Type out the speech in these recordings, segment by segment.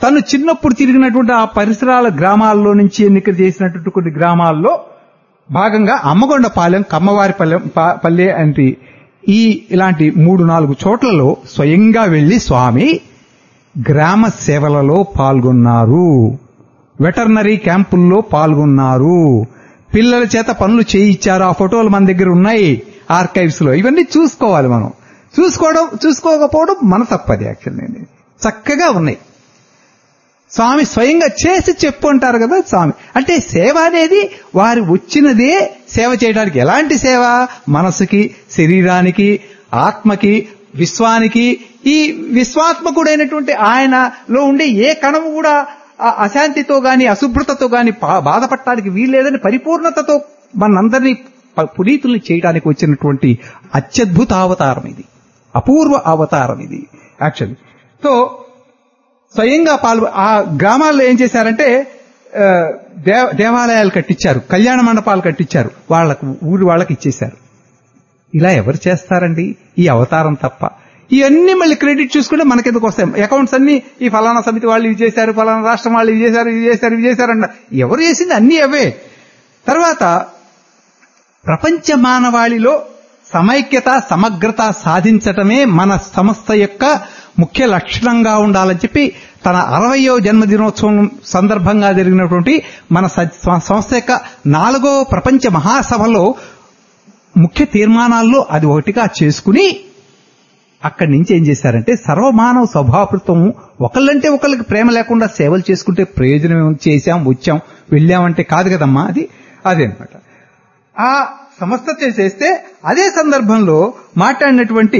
తను చిన్నప్పుడు తిరిగినటువంటి ఆ పరిసరాల గ్రామాల్లో నుంచి ఎన్నిక చేసినటువంటి కొన్ని గ్రామాల్లో భాగంగా అమ్మగొండపాలెం కమ్మవారిపల్లెం పా- పల్లె అంటే ఈ ఇలాంటి మూడు నాలుగు చోట్లలో స్వయంగా వెళ్లి స్వామి గ్రామ సేవలలో పాల్గొన్నారు వెటర్నరీ క్యాంపుల్లో పాల్గొన్నారు పిల్లల చేత పనులు చేయించారు ఆ ఫోటోలు మన దగ్గర ఉన్నాయి ఆర్కైవ్స్ లో ఇవన్నీ చూసుకోవాలి మనం చూసుకోవడం చూసుకోకపోవడం మన తప్పది యాక్చువల్లీ చక్కగా ఉన్నాయి స్వామి స్వయంగా చేసి చెప్పు అంటారు కదా స్వామి అంటే సేవ అనేది వారు వచ్చినదే సేవ చేయడానికి ఎలాంటి సేవ మనసుకి శరీరానికి ఆత్మకి విశ్వానికి ఈ విశ్వాత్మకుడైనటువంటి ఆయనలో ఉండే ఏ కణము కూడా ఆ అశాంతితో గాని అశుభ్రతతో గాని పా- బాధపడటానికి వీల్లేదని పరిపూర్ణతతో మనందరినీ ప- పునీతుల్ని చేయడానికి వచ్చినటువంటి అత్యద్భుత అవతారం ఇది అపూర్వ అవతారం ఇది యాక్చువల్లీ సో స్వయంగా పాల్గొ ఆ గ్రామాల్లో ఏం చేశారంటే ఆ, దేవ- దేవాలయాలు కట్టించారు కళ్యాణ మండపాలు కట్టించారు వాళ్ళకు ఊరి వాళ్ళకి ఇచ్చేశారు ఇలా ఎవరు చేస్తారండి ఈ అవతారం తప్ప ఇవన్నీ మళ్ళీ క్రెడిట్ చూసుకుంటే మనకెందుకు వస్తాయి అకౌంట్స్ అన్ని ఈ ఫలానా సమితి వాళ్ళు ఇవి చేశారు ఫలానా రాష్ట్రం వాళ్ళు ఇవి చేశారు ఇవి చేశారు ఇవి చేశారన్న ఎవరు చేసింది అన్ని అవే తర్వాత ప్రపంచ మానవాళిలో సమైక్యత సమగ్రత సాధించటమే మన సంస్థ యొక్క ముఖ్య లక్షణంగా ఉండాలని చెప్పి తన అరవయో జన్మదినోత్సవం సందర్భంగా జరిగినటువంటి మన స- సంస్థ యొక్క నాలుగో ప్రపంచ మహాసభలో ముఖ్య తీర్మానాల్లో అది ఒకటిగా చేసుకుని అక్కడి నుంచి ఏం చేశారంటే సర్వమానవ స్వభావృతం ఒకళ్ళంటే ఒకళ్ళకి ప్రేమ లేకుండా సేవలు చేసుకుంటే ప్రయోజనం ఏముంది? చేశాం వచ్చాం వెళ్ళామంటే కాదు కదమ్మా అది అదే అనమాట ఆ సంస్థ చేసేస్తే అదే సందర్భంలో మాట్లాడినటువంటి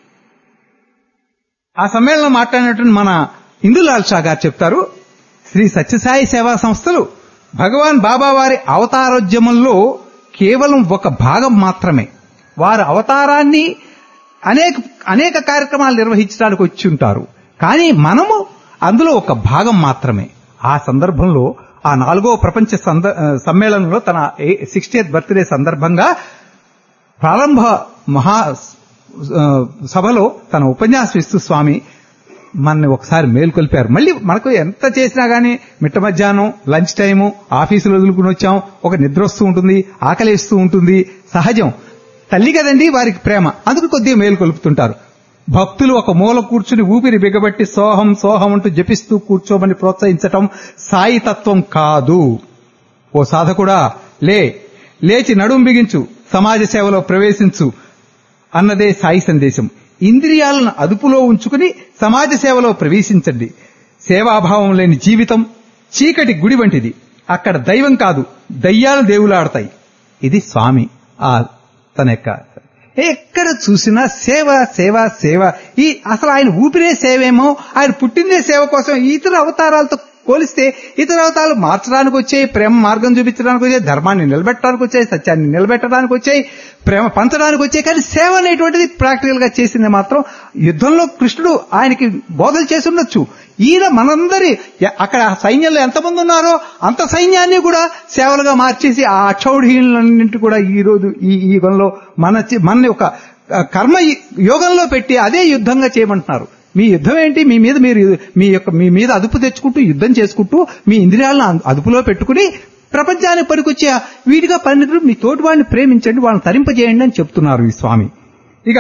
ఆ సమ్మేళనం మాట్లాడినటువంటి మన ఇందులాల్ షా గారు చెప్తారు శ్రీ సత్యసాయి సేవా సంస్థలు భగవాన్ బాబా వారి అవతారోద్యమంలో కేవలం ఒక భాగం మాత్రమే వారి అవతారాన్ని అనేక అనేక కార్యక్రమాలు నిర్వహించడానికి వచ్చి ఉంటారు కానీ మనము అందులో ఒక భాగం మాత్రమే ఆ సందర్భంలో ఆ నాలుగో ప్రపంచ సంద- సమ్మేళనంలో తన సిక్స్టీయత్ బర్త్డే సందర్భంగా ప్రారంభ మహా ఆ, సభలో తన ఉపన్యాసం ఇస్తూ స్వామి మనని ఒకసారి మేల్కొల్పారు మళ్ళీ మనకు ఎంత చేసినా గానీ మిట్ట మధ్యాహ్నం లంచ్ టైము ఆఫీసులో వదులుకుని వచ్చాం ఒక నిద్ర వస్తూ ఉంటుంది ఆకలేస్తూ ఉంటుంది సహజం తల్లి కదండి వారికి ప్రేమ అందుకు కొద్దిగా మేలుకొల్పుతుంటారు భక్తులు ఒక మూల కూర్చుని ఊపిరి బిగబట్టి సోహం సోహం అంటూ జపిస్తూ కూర్చోమని ప్రోత్సహించటం సాయి తత్వం కాదు ఓ సాధకుడా లే లేచి నడుం బిగించు సమాజ సేవలో ప్రవేశించు అన్నదే సాయి సందేశం ఇంద్రియాలను అదుపులో ఉంచుకుని సమాజ సేవలో ప్రవేశించండి సేవాభావం లేని జీవితం చీకటి గుడి వంటిది అక్కడ దైవం కాదు దయ్యాలు దేవులాడతాయి ఇది స్వామి ఆ తన యొక్క ఎక్కడ చూసినా సేవ సేవ సేవ ఈ అసలు ఆయన ఊపిరే సేవేమో ఆయన పుట్టిందే సేవ కోసం ఇతర అవతారాలతో పోలిస్తే ఇతర అవతారాలు మార్చడానికి వచ్చాయి ప్రేమ మార్గం చూపించడానికి వచ్చాయి ధర్మాన్ని నిలబెట్టడానికి వచ్చాయి సత్యాన్ని నిలబెట్టడానికి వచ్చాయి ప్రేమ పంచడానికి వచ్చాయి కానీ సేవ అనేటువంటిది ప్రాక్టికల్ గా చేసింది మాత్రం యుద్ధంలో కృష్ణుడు ఆయనకి బోధలు చేసి ఉండొచ్చు ఈయన మనందరి అక్కడ సైన్యంలో ఎంతమంది ఉన్నారో అంత సైన్యాన్ని కూడా సేవలుగా మార్చేసి ఆ అక్షౌఢీలన్నింటి కూడా ఈ రోజు ఈ ఈ యుగంలో మన చి- మనని ఒక ఆ, కర్మ యోగంలో పెట్టి అదే యుద్ధంగా చేయమంటున్నారు మీ యుద్ధం ఏంటి మీ మీద మీరు మీ యొక్క మీ మీద అదుపు తెచ్చుకుంటూ యుద్ధం చేసుకుంటూ మీ ఇంద్రియాలను అదు- అదుపులో పెట్టుకుని ప్రపంచానికి పనికొచ్చే వీటిగా పరిణితులు మీ తోటి వాళ్ళని ప్రేమించండి వాళ్ళని తరింపజేయండి అని చెప్తున్నారు ఈ స్వామి ఇక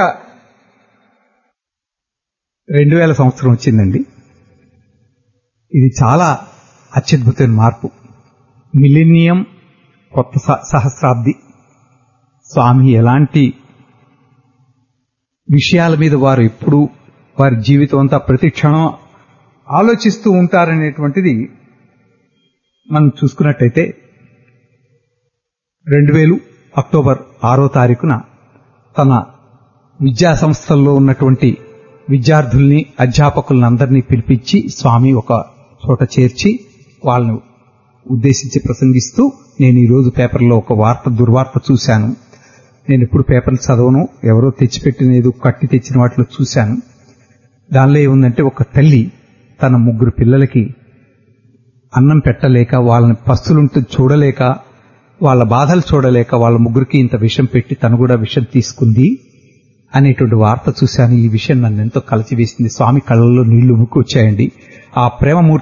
రెండు వేల సంవత్సరం వచ్చిందండి ఇది చాలా అత్యద్భుతమైన మార్పు మిలీనియం కొత్త స- సహస్రాబ్ది స్వామి ఎలాంటి విషయాల మీద వారు ఎప్పుడు వారి జీవితం అంతా ప్రతి క్షణం ఆలోచిస్తూ ఉంటారనేటువంటిది మనం చూసుకున్నట్టయితే రెండు వేలు అక్టోబర్ ఆరో తారీఖున తన విద్యా సంస్థల్లో ఉన్నటువంటి విద్యార్థుల్ని అధ్యాపకులను అందరినీ పిలిపించి స్వామి ఒక చోట చేర్చి వాళ్ళను ఉద్దేశించి ప్రసంగిస్తూ నేను ఈ రోజు పేపర్లో ఒక వార్త దుర్వార్త చూశాను నేను ఎప్పుడు పేపర్లు చదవను ఎవరో తెచ్చిపెట్టిన ఏదో కట్టి తెచ్చిన వాటిలో చూశాను దానిలో ఏముందంటే ఒక తల్లి తన ముగ్గురు పిల్లలకి అన్నం పెట్టలేక వాళ్ళని పస్తులుంటూ చూడలేక వాళ్ళ బాధలు చూడలేక వాళ్ళ ముగ్గురికి ఇంత విషం పెట్టి తను కూడా విషం తీసుకుంది అనేటువంటి వార్త చూశాను ఈ విషయం నన్ను ఎంతో కలచివేసింది స్వామి కళ్ళల్లో నీళ్లు ముక్కు వచ్చాయండి ఆ ప్రేమమూర్తి